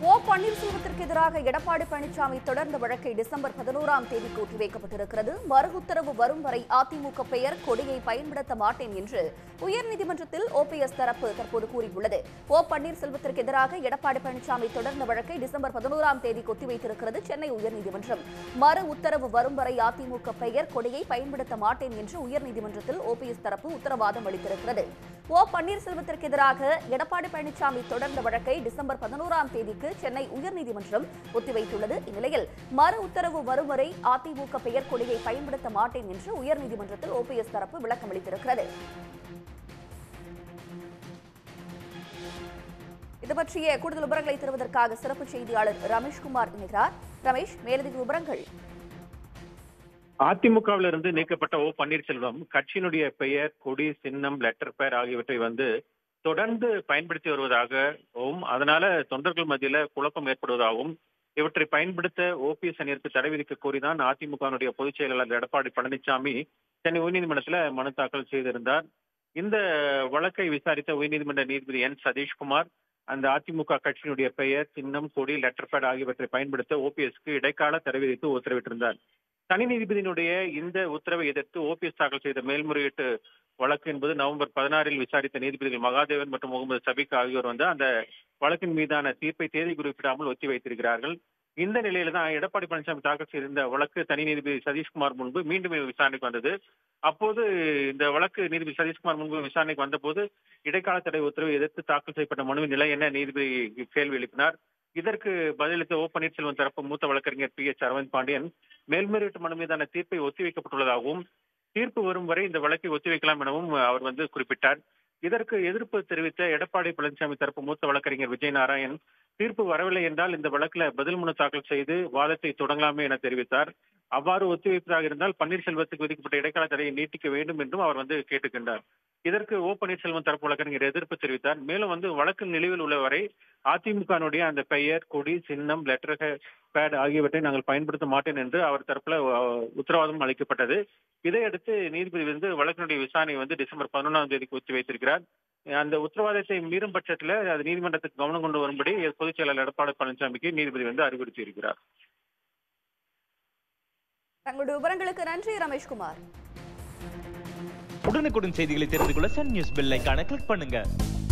ஓ பன்னீர்செல்வத்திற்கு எதிராக எடப்பாடி பழனிசாமி தொடர்ந்த வழக்கை டிசம்பர் பதினோராம் தேதிக்கு ஒத்திவைக்கப்பட்டிருக்கிறது மறு உத்தரவு வரும் வரை அதிமுக பெயர் கொடியை பயன்படுத்த மாட்டேன் என்று உயர்நீதிமன்றத்தில் ஓபிஎஸ் தரப்பு தற்போது கூறியுள்ளது ஓ பன்னீர்செல்வத்திற்கு எதிராக எடப்பாடி பழனிசாமி தொடர்ந்த வழக்கை டிசம்பர் பதினோராம் தேதிக்கு ஒத்திவைத்திருக்கிறது சென்னை உயர்நீதிமன்றம் மறு உத்தரவு வரும் வரை அதிமுக பெயர் கொடியை பயன்படுத்த மாட்டேன் என்று உயர்நீதிமன்றத்தில் ஓபிஎஸ் தரப்பு உத்தரவாதம் அளித்திருக்கிறது ஓ பன்னீர்செல்வத்திற்கு எதிராக எடப்பாடி பழனிசாமி தொடர்ந்த வழக்கை டிசம்பர் பதினோராம் தேதிக்கு சென்னை உயர்நீதிமன்றம் ஒத்திவைத்துள்ளது இந்நிலையில் மறு உத்தரவு வரும் வரை அதிமுக பெயர் கொடியை பயன்படுத்த மாட்டேன் என்று உயர்நீதிமன்றத்தில் ஓபிஎஸ் தரப்பு விளக்கம் அளித்திருக்கிறது இது பற்றிய கூடுதல் விவரங்களை தருவதற்காக சிறப்பு செய்தியாளர் ரமேஷ்குமார் இணைகிறார் ரமேஷ் மேலதிக விவரங்கள் அதிமுகவிலிருந்து இருந்து நீக்கப்பட்ட ஓ பன்னீர்செல்வம் கட்சியினுடைய பெயர் கொடி சின்னம் லெட்டர் பெயர் ஆகியவற்றை வந்து தொடர்ந்து பயன்படுத்தி வருவதாகவும் அதனால தொண்டர்கள் மத்தியில குழப்பம் ஏற்படுவதாகவும் இவற்றை பயன்படுத்த ஓபிஎஸ் அணியிற்கு தடை விதிக்க கோரிதான் அதிமுகவினுடைய பொதுச் செயலாளர் எடப்பாடி பழனிசாமி சென்னை உயர்நீதிமன்றத்தில் மனு தாக்கல் செய்திருந்தார் இந்த வழக்கை விசாரித்த உயர்நீதிமன்ற நீதிபதி என் சதீஷ்குமார் அந்த அதிமுக கட்சியினுடைய பெயர் சின்னம் கொடி லெட்டர் பேட் ஆகியவற்றை பயன்படுத்த ஓபிஎஸ்க்கு இடைக்கால தடை விதித்து உத்தரவிட்டிருந்தார் தனி நீதிபதியினுடைய இந்த உத்தரவை எதிர்த்து ஓபிஎஸ் தாக்கல் செய்த மேல்முறையீட்டு வழக்கு என்பது நவம்பர் பதினாறில் விசாரித்த நீதிபதிகள் மகாதேவன் மற்றும் முகமது சபிக் ஆகியோர் வந்து அந்த வழக்கின் மீதான தீர்ப்பை தேதி குறிப்பிடாமல் ஒத்தி வைத்திருக்கிறார்கள் இந்த நிலையில தான் எடப்பாடி பழனிசாமி தாக்கல் செய்திருந்த வழக்கு தனி நீதிபதி சதீஷ்குமார் முன்பு மீண்டும் விசாரணைக்கு வந்தது அப்போது இந்த வழக்கு நீதிபதி சதீஷ்குமார் முன்பு விசாரணைக்கு வந்தபோது இடைக்கால தடை உத்தரவை எதிர்த்து தாக்கல் செய்யப்பட்ட மனுவின் நிலை என்ன நீதிபதி கேள்வி எழுப்பினார் இதற்கு பதிலளித்த ஓ பன்னீர்செல்வம் தரப்பு மூத்த வழக்கறிஞர் பி எச் அரவிந்த் பாண்டியன் மேல்முறையீட்டு மனு மீதான தீர்ப்பை ஒத்திவைக்கப்பட்டுள்ளதாகவும் தீர்ப்பு வரும் வரை இந்த வழக்கை ஒத்திவைக்கலாம் எனவும் அவர் வந்து குறிப்பிட்டார் இதற்கு எதிர்ப்பு தெரிவித்த எடப்பாடி பழனிசாமி தரப்பு மூத்த வழக்கறிஞர் விஜய் நாராயண் தீர்ப்பு வரவில்லை என்றால் இந்த வழக்கில் பதில் மனு தாக்கல் செய்து வாதத்தை தொடங்கலாமே என தெரிவித்தார் அவ்வாறு ஒத்திவைப்பதாக இருந்தால் பன்னீர்செல்வத்துக்கு விதிக்கப்பட்ட இடைக்கால தடையை நீட்டிக்க வேண்டும் என்றும் அவர் வந்து கேட்டுக்கொண்டார் இதற்கு ஓ பன்னீர்செல்வம் தரப்பு வழக்கறிஞர் எதிர்ப்பு தெரிவித்தார் மேலும் வந்து வழக்கு நிலுவில் உள்ளவரை அதிமுகனுடைய அந்த பெயர் கொடி சின்னம் லெட்டர் பேட் ஆகியவற்றை நாங்கள் பயன்படுத்த மாட்டேன் என்று அவர் தரப்புல உத்தரவாதம் அளிக்கப்பட்டது இதையடுத்து நீதிபதி வந்து வழக்கினுடைய விசாரணை வந்து டிசம்பர் பதினொன்றாம் தேதிக்கு ஒத்தி வைத்திருக்கிறார் அந்த உத்தரவாதத்தை மீறும் பட்சத்தில் அது நீதிமன்றத்துக்கு கவனம் கொண்டு வரும்படி பொதுச் செயலாளர் எடப்பாடி பழனிசாமிக்கு நீதிபதி வந்து அறிவுறுத்தி இருக்கிறார் தங்களுடைய விவரங்களுக்கு நன்றி ரமேஷ்குமார் உடனுக்குடன் செய்திகளை தெரிந்து கொள்ள சன் நியூஸ் பெல் ஐகானை கிளிக் பண்ணுங்க